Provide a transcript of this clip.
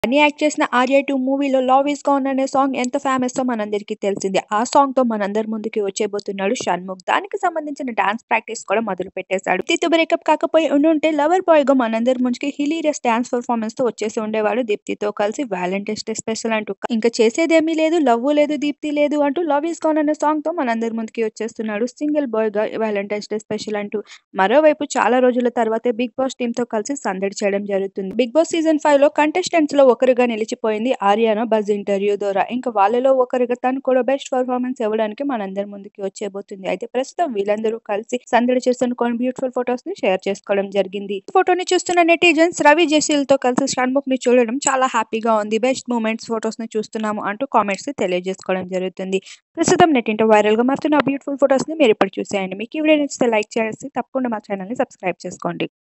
అని యాక్ట్ చేసిన 'ఆర్య 2' మూవీలో 'లవ్ ఈజ్ గాన్' అనే సాంగ్ ఎంత ఫేమస్సో మనందరికీ తెలిసిందే. ఆ సాంగ్‌తో మనందరి ముందుకి వచ్చేయబోతున్నాడు షణ్ముఖ్. దానికి సంబంధించిన డాన్స్ ప్రాక్టీస్ కూడా మొదలుపెట్టేశాడు. దీప్తితో బ్రేకప్ కాకపోయి ఉండుంటే లవర్ బాయ్‌గా మనందరి ముందుకి హిలీరియస్ డాన్స్ పెర్ఫార్మన్స్‌తో వచ్చేసి ఉండేవాడు దీప్తితో కలిసి 'వ్యాలంటైన్స్ డే స్పెషల్' అంటూ. ఇంక చేసేదేమీ లేదు, లవ్వు లేదు, దీప్తి లేదు అంటూ 'లవ్ ఈజ్ గాన్' అనే సాంగ్‌తో మనందరి ముందుకి వచ్చేస్తున్నాడు సింగిల్ బాయ్‌గా 'వ్యాలంటైన్స్ డే స్పెషల్' అంటూ. మరోవైపు చాలా రోజుల తర్వాతే 'బిగ్ బాస్' టీమ్‌తో కలిసి సందడి చేయడం జరుగుతుంది. 'బిగ్ బాస్' సీజన్ 5లో కంటెస్టెంట్స్‌లో ఒకరుగా నిలిచిపోయింది ఆర్యానా బజ్ ఇంటర్వ్యూ ద్వారా. ఇంక వాళ్ళలో ఒకరుగా తను కూడా బెస్ట్ పెర్ఫార్మన్స్ ఇవ్వడానికి మనందరి ముందుకి వచ్చేయబోతుంది. అయితే ప్రస్తుతం వీళ్ళందరూ కలిసి సందడి చేస్తున్న కొన్ని బ్యూటిఫుల్ ఫోటోస్‌ని షేర్ చేసుకోవడం జరిగింది. ఈ ఫోటోని చూస్తున్న నెటిజన్స్ రవి జెసిల్‌తో కలిసి షణ్ముఖ్‌ని చూడడం చాలా హ్యాపీగా ఉంది. బెస్ట్ మూమెంట్స్ ఫోటోస్‌ని చూస్తున్నాము అంటూ కామెంట్స్ తెలియజేసుకోవడం జరుగుతుంది. ప్రస్తుతం నెట్టింట వైరల్‌గా మారుతున్న ఆ బ్యూటిఫుల్ ఫోటోస్‌ని మీరిప్పుడు చూసేయండి. మీకు ఈ వీడియో నచ్చితే లైక్ చేసి తప్పకుండా మా ఛానల్‌ని సబ్స్క్రైబ్ చేసుకోండి.